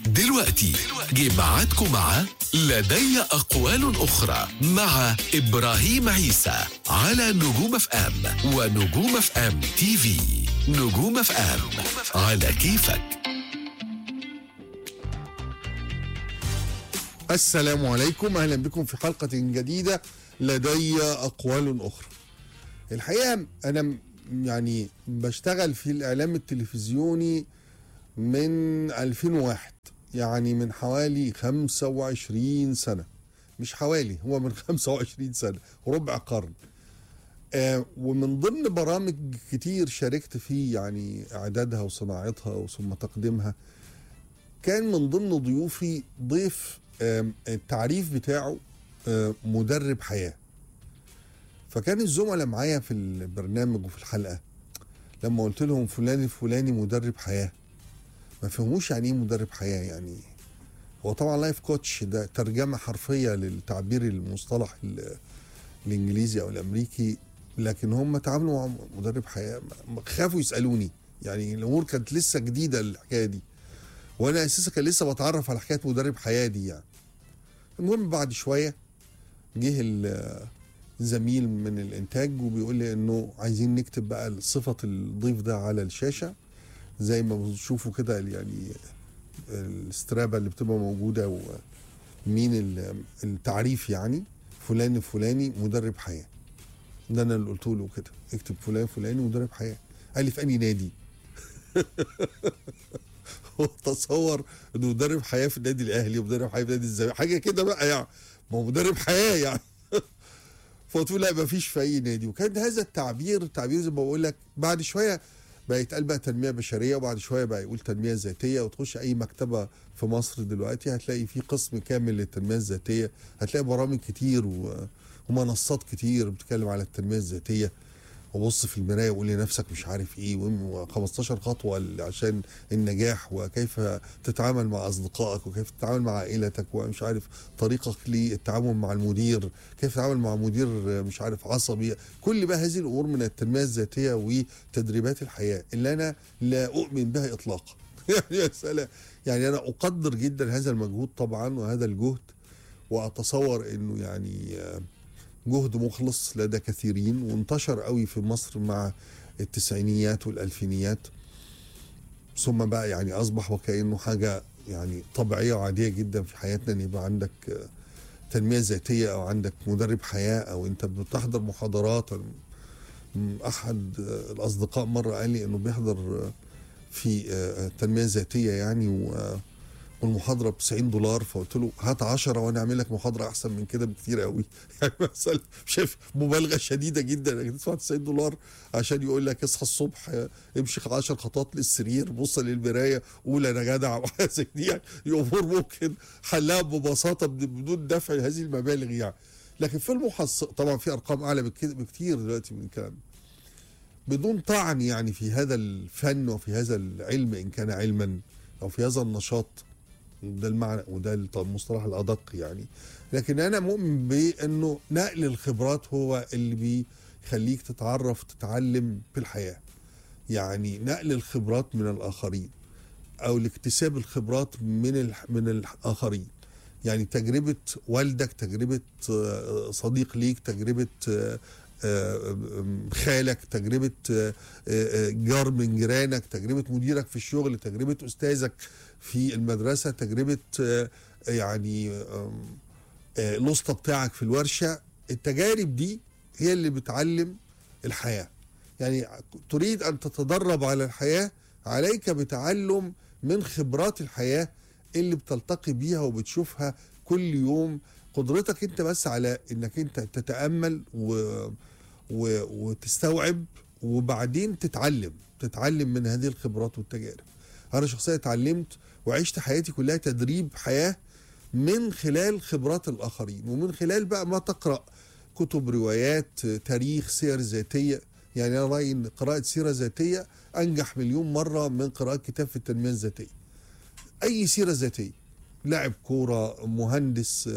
دلوقتي جه ميعادكم مع لدي أقوال أخرى مع إبراهيم عيسى على نجوم اف ام ونجوم اف ام تي في نجوم اف ام على كيفك السلام عليكم اهلا بكم في حلقه جديده لدي اقوال اخرى الحقيقه انا م- يعني بشتغل في الاعلام التلفزيوني من 2001 يعني من حوالي 25 سنه مش حوالي هو من 25 سنه ربع قرن آه ومن ضمن برامج كتير شاركت فيه يعني اعدادها وصناعتها وثم تقديمها كان من ضمن ضيوفي ضيف آم، التعريف بتاعه آم، مدرب حياة فكان الزملاء معايا في البرنامج وفي الحلقة لما قلت لهم فلان الفلاني مدرب حياة ما فهموش يعني ايه مدرب حياة يعني هو طبعا لايف كوتش ده ترجمة حرفية للتعبير المصطلح ال- الانجليزي او الامريكي لكن هم تعاملوا مع مدرب حياة ما- خافوا يسألوني يعني الامور كانت لسه جديدة الحكاية دي وانا اساسا كان لسه بتعرف على حكايه مدرب حياه دي يعني المهم بعد شويه جه ال- زميل من الانتاج وبيقول لي انه عايزين نكتب بقى صفه الضيف ده على الشاشه زي ما بتشوفوا كده يعني الاسترابه اللي بتبقى موجوده ومين ال- التعريف يعني فلان الفلاني مدرب حياه ده انا اللي قلت له كده اكتب فلان فلاني مدرب حياه قال لي في انهي نادي هو تصور انه مدرب حياه في النادي الاهلي ومدرب حياه في نادي الزمالك حاجه كده بقى يعني ما هو مدرب حياه يعني فقلت له لا ما فيش في اي نادي وكان هذا التعبير تعبير زي ما بقول لك بعد شويه بقى يتقال بقى تنميه بشريه وبعد شويه بقى يقول تنميه ذاتيه وتخش اي مكتبه في مصر دلوقتي هتلاقي في قسم كامل للتنميه الذاتيه هتلاقي برامج كتير و... ومنصات كتير بتتكلم على التنميه الذاتيه وبص في المرايه وقول لنفسك مش عارف ايه و15 خطوه ل- عشان النجاح وكيف تتعامل مع اصدقائك وكيف تتعامل مع عائلتك ومش عارف طريقك للتعامل مع المدير كيف تتعامل مع مدير مش عارف عصبي كل بقى هذه الامور من التنميه الذاتيه وتدريبات الحياه اللي انا لا اؤمن بها اطلاقا يعني مساله يعني انا اقدر جدا هذا المجهود طبعا وهذا الجهد واتصور انه يعني آه، جهد مخلص لدى كثيرين وانتشر قوي في مصر مع التسعينيات والألفينيات ثم بقى يعني أصبح وكأنه حاجة يعني طبيعية وعادية جدا في حياتنا أن يبقى عندك آه، تنمية ذاتية أو عندك مدرب حياة أو أنت بتحضر محاضرات م- أحد آه، الأصدقاء مرة قال لي أنه بيحضر آه، في آه، تنمية ذاتية يعني و آه، والمحاضرة ب 90 دولار فقلت له هات 10 وانا اعمل لك محاضرة احسن من كده بكتير قوي يعني مثلا شايف مبالغة شديدة جدا انك تدفع 90 دولار عشان يقول لك اصحى الصبح آه، امشي 10 خطوات للسرير بص للمراية قول انا جدع وحاسك دي يعني الامور ممكن حلها ببساطة بد- بدون دفع هذه المبالغ يعني لكن في المحصل طبعا في ارقام اعلى بكده- بكتير دلوقتي من الكلام ده. بدون طعن يعني في هذا الفن وفي هذا العلم ان كان علما او في هذا النشاط ده المعنى وده المصطلح الادق يعني لكن انا مؤمن بانه نقل الخبرات هو اللي بيخليك تتعرف تتعلم في الحياه يعني نقل الخبرات من الاخرين او الاكتساب الخبرات من الح- من الاخرين يعني تجربه والدك تجربه آه، صديق ليك تجربه آه، آه، آم، خالك تجربه آه، آه، جار من جيرانك تجربه مديرك في الشغل تجربه استاذك في المدرسه تجربه آه، يعني آم، آه، الاسطى بتاعك في الورشه التجارب دي هي اللي بتعلم الحياه يعني تريد ان تتدرب على الحياه عليك بتعلم من خبرات الحياه اللي بتلتقي بيها وبتشوفها كل يوم قدرتك انت بس على انك انت تتامل و... و... وتستوعب وبعدين تتعلم تتعلم من هذه الخبرات والتجارب انا شخصيا اتعلمت وعشت حياتي كلها تدريب حياه من خلال خبرات الاخرين ومن خلال بقى ما تقرا كتب روايات تاريخ سير ذاتيه يعني انا رايي ان قراءه سيره ذاتيه انجح مليون مره من قراءه كتاب في التنميه الذاتيه اي سيره ذاتيه لاعب كوره مهندس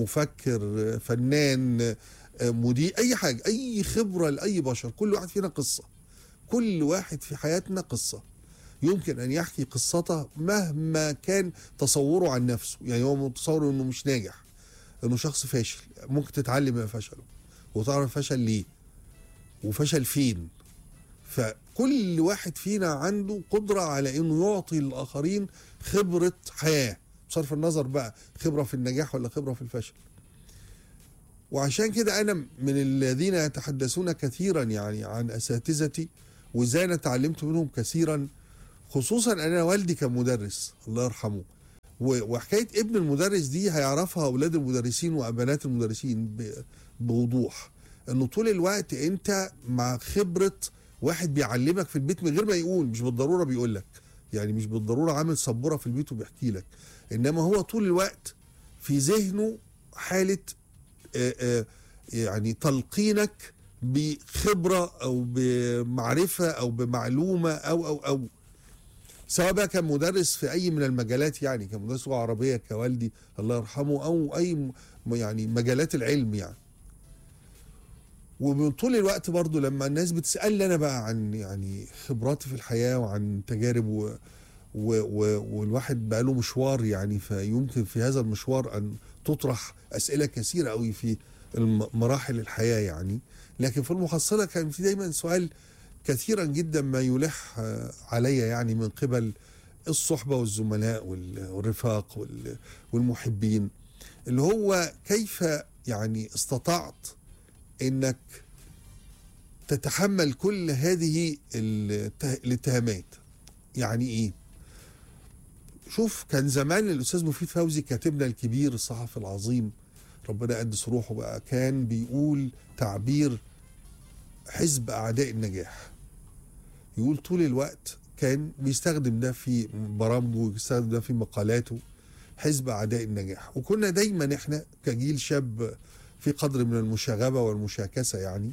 مفكر فنان مدير اي حاجه اي خبره لاي بشر كل واحد فينا قصه كل واحد في حياتنا قصه يمكن ان يحكي قصته مهما كان تصوره عن نفسه يعني هو متصور انه مش ناجح انه شخص فاشل ممكن تتعلم من فشله وتعرف فشل ليه وفشل فين فكل واحد فينا عنده قدرة على انه يعطي للاخرين خبرة حياة بصرف النظر بقى خبرة في النجاح ولا خبرة في الفشل وعشان كده انا من الذين يتحدثون كثيرا يعني عن اساتذتي وازاي انا اتعلمت منهم كثيرا خصوصا انا والدي كان مدرس الله يرحمه و- وحكايه ابن المدرس دي هيعرفها اولاد المدرسين وبنات المدرسين ب- بوضوح انه طول الوقت انت مع خبره واحد بيعلمك في البيت من غير ما يقول مش بالضروره بيقول لك يعني مش بالضروره عامل سبوره في البيت وبيحكي لك انما هو طول الوقت في ذهنه حاله آه، آه، يعني تلقينك بخبره او بمعرفه او بمعلومه او او او سواء بقى كان مدرس في اي من المجالات يعني كان مدرس لغه عربيه كوالدي الله يرحمه او اي م- يعني مجالات العلم يعني ومن طول الوقت برضو لما الناس بتسالني انا بقى عن يعني خبراتي في الحياه وعن تجارب و و و والواحد بقى له مشوار يعني فيمكن في هذا المشوار ان تطرح اسئله كثيره قوي في الم- مراحل الحياه يعني لكن في المحصله كان في دايما سؤال كثيرا جدا ما يلح آه، علي يعني من قبل الصحبه والزملاء وال- والرفاق وال- والمحبين اللي هو كيف يعني استطعت انك تتحمل كل هذه الته- الاتهامات يعني ايه شوف كان زمان الاستاذ مفيد فوزي كاتبنا الكبير الصحفي العظيم ربنا يقدس روحه بقى كان بيقول تعبير حزب اعداء النجاح يقول طول الوقت كان بيستخدم ده في برامجه ويستخدم ده في مقالاته حزب اعداء النجاح وكنا دايما احنا كجيل شاب في قدر من المشاغبه والمشاكسه يعني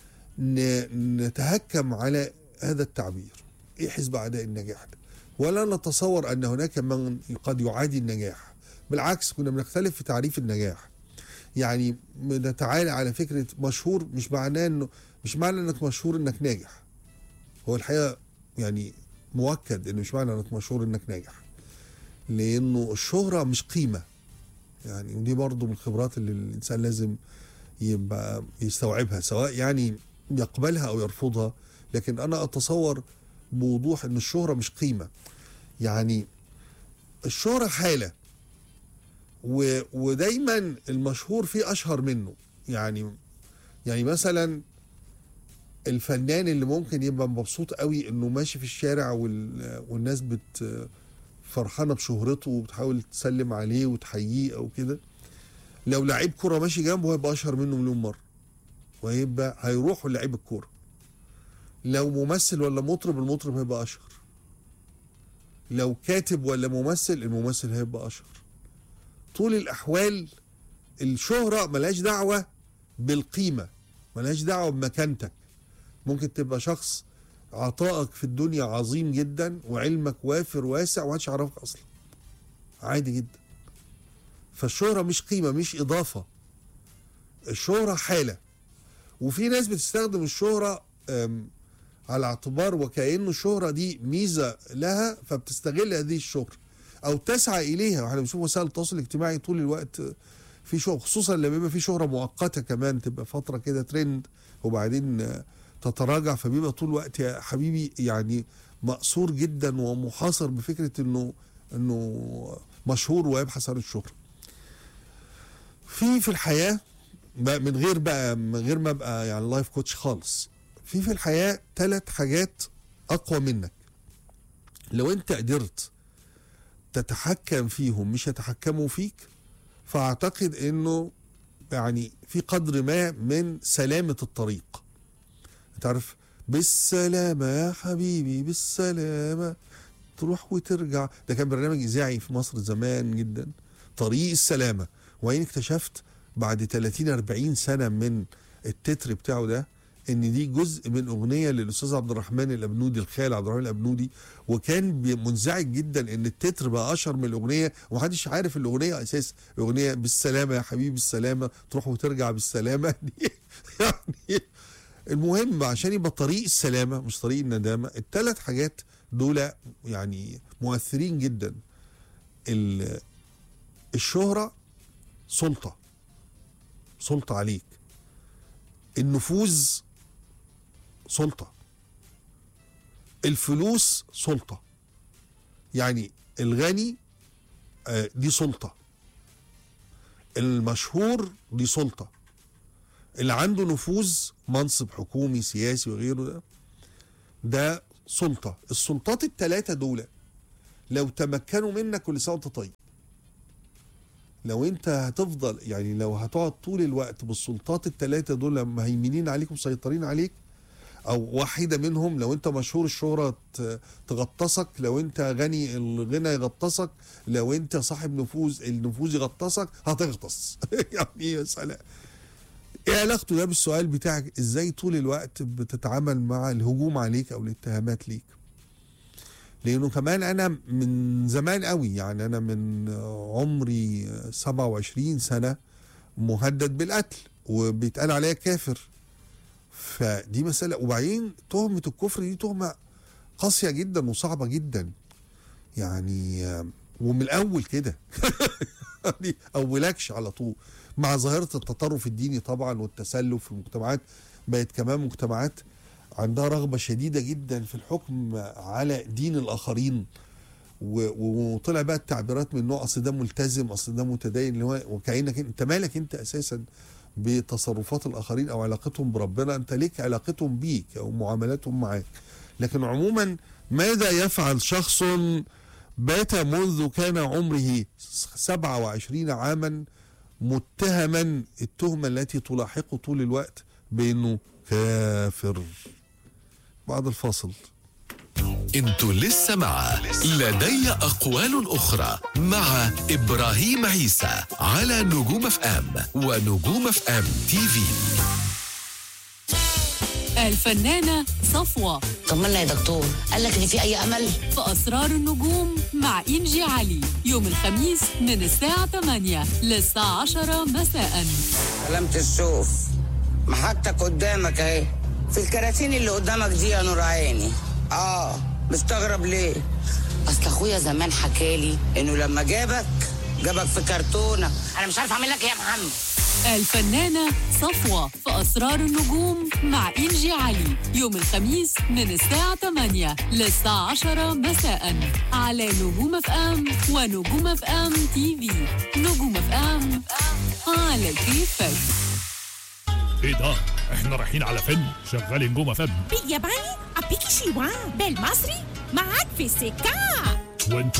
ن- نتهكم على هذا التعبير ايه حزب اعداء النجاح ده ولا نتصور ان هناك من قد يعادي النجاح بالعكس كنا بنختلف في تعريف النجاح يعني نتعالى على فكره مشهور مش معناه انه مش معنى انك مشهور انك ناجح هو الحقيقه يعني مؤكد انه مش معنى انك مشهور انك ناجح لانه الشهره مش قيمه يعني ودي برضو من الخبرات اللي الانسان لازم يبقى يستوعبها سواء يعني يقبلها او يرفضها لكن انا اتصور بوضوح ان الشهره مش قيمه يعني الشهره حاله و ودايما المشهور فيه اشهر منه يعني يعني مثلا الفنان اللي ممكن يبقى مبسوط قوي انه ماشي في الشارع وال والناس بت فرحانه بشهرته وبتحاول تسلم عليه وتحييه او كده لو لعيب كرة ماشي جنبه هيبقى اشهر منه مليون مره وهيبقى هيروحوا لعيب الكوره لو ممثل ولا مطرب المطرب هيبقى اشهر لو كاتب ولا ممثل الممثل هيبقى اشهر طول الاحوال الشهره ملهاش دعوه بالقيمه ملهاش دعوه بمكانتك ممكن تبقى شخص عطائك في الدنيا عظيم جدا وعلمك وافر واسع ومحدش يعرفك اصلا عادي جدا فالشهرة مش قيمة مش إضافة الشهرة حالة وفي ناس بتستخدم الشهرة أم، على اعتبار وكأنه الشهرة دي ميزة لها فبتستغل هذه الشهرة أو تسعى إليها واحنا بنشوف وسائل التواصل الاجتماعي طول الوقت في شهرة خصوصا لما يبقى في شهرة مؤقتة كمان تبقى فترة كده ترند وبعدين آه، تتراجع فبيبقى طول الوقت يا حبيبي يعني مقصور جدا ومحاصر بفكرة انه انه مشهور ويبحث عن الشهرة في في الحياة بقى من غير بقى من غير ما ابقى يعني لايف كوتش خالص في في الحياة ثلاث حاجات اقوى منك لو انت قدرت تتحكم فيهم مش يتحكموا فيك فاعتقد انه يعني في قدر ما من سلامة الطريق تعرف بالسلامة يا حبيبي بالسلامة تروح وترجع ده كان برنامج إذاعي في مصر زمان جدا طريق السلامة وين اكتشفت بعد 30 40 سنة من التتر بتاعه ده ان دي جزء من اغنيه للاستاذ عبد الرحمن الابنودي الخال عبد الرحمن الابنودي وكان بي- منزعج جدا ان التتر بقى اشهر من الاغنيه ومحدش عارف الاغنيه اساس اغنيه بالسلامه يا حبيبي بالسلامه تروح وترجع بالسلامه دي يعني المهم عشان يبقى طريق السلامه مش طريق الندامه الثلاث حاجات دول يعني مؤثرين جدا ال- الشهرة سلطة سلطة عليك النفوذ سلطة الفلوس سلطة يعني الغني آه، دي سلطة المشهور دي سلطة اللي عنده نفوذ منصب حكومي سياسي وغيره ده ده سلطة السلطات الثلاثة دول لو تمكنوا منك كل سنة وانت طيب لو انت هتفضل يعني لو هتقعد طول الوقت بالسلطات الثلاثة دول مهيمنين عليك ومسيطرين عليك او واحدة منهم لو انت مشهور الشهرة ت- تغطسك لو انت غني الغنى يغطسك لو انت صاحب نفوذ النفوذ يغطسك هتغطس يعني مسألة ايه علاقته ده بالسؤال بتاعك ازاي طول الوقت بتتعامل مع الهجوم عليك او الاتهامات ليك لانه كمان انا من زمان قوي يعني انا من عمري 27 سنه مهدد بالقتل وبيتقال عليا كافر فدي مساله وبعدين تهمه الكفر دي تهمه قاسيه جدا وصعبه جدا يعني ومن الاول كده يعني اولكش على طول مع ظاهره التطرف الديني طبعا والتسلف في المجتمعات بقت كمان مجتمعات عندها رغبه شديده جدا في الحكم على دين الاخرين و- وطلع بقى التعبيرات من نوع اصل ده ملتزم اصل ده متدين اللي هو وكانك انت مالك انت اساسا بتصرفات الاخرين او علاقتهم بربنا انت ليك علاقتهم بيك او معاملاتهم معاك لكن عموما ماذا يفعل شخص بات منذ كان عمره 27 عاما متهما التهمة التي تلاحقه طول الوقت بأنه كافر بعد الفاصل انتوا لسه مع لدي أقوال أخرى مع إبراهيم عيسى على نجوم اف ام ونجوم اف ام تي في الفنانة صفوة طمنا يا دكتور قال لك ان في اي امل في أسرار النجوم مع إنجي علي يوم الخميس من الساعة 8 للساعة 10 مساء سلامة الشوف محطك قدامك اهي في الكراتين اللي قدامك دي يا نور عيني اه مستغرب ليه اصل اخويا زمان حكالي انه لما جابك جابك في كرتونه انا مش عارف اعمل لك ايه يا محمد الفنانة صفوة في أسرار النجوم مع إنجي علي يوم الخميس من الساعة 8 للساعة 10 مساء على نجوم اف ام ونجوم اف ام تي في نجوم اف ام على كيفك ايه ده؟ احنا رايحين على فيلم شغال نجوم فم بالياباني أبيكي شيوان بالمصري معاك في السكة وانت